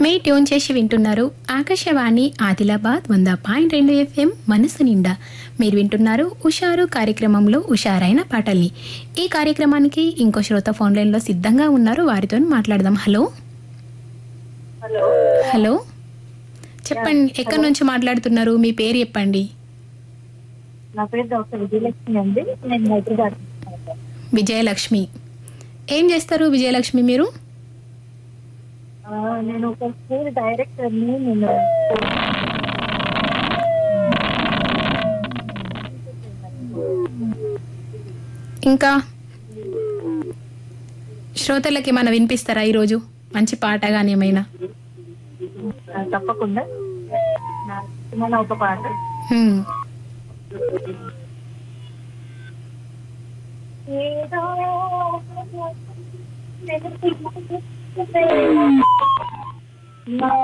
మీ tune చేసి వింటున్నారు ఆకాశవాణి ఆదిలాబాద్ వంద పాయింట్ రెండు ఎఫ్ఎం మనసు నిండా మీరు వింటున్నారు ఉషారు కార్యక్రమంలో ఉషారైన పాటల్ని ఈ కార్యక్రమానికి ఇంకో శ్రోత ఫోన్ లైన్లో సిద్ధంగా ఉన్నారు వారితో మాట్లాడదాం హలో హలో హలో చెప్పండి ఎక్కడి నుంచి మాట్లాడుతున్నారు మీ పేరు చెప్పండి నా పేరు డాక్టర్ విజయలక్ష్మి అండి నేను హైదరాబాద్ నుంచి మాట్లాడుతున్నాను. విజయలక్ష్మి ఏం చేస్తారు విజయలక్ష్మి మీరు ఆ, నేను ఒక స్కూల్ డైరెక్టర్ని నేను ఇంకా శ్రోతలకి ఏమైనా వినిపిస్తారా ఈరోజు మంచి పాట కానీ ఏమైనా ఆ, తప్పకుండా నా ఇష్టమైన ఒక పాట హ్మ్. ఏదో నా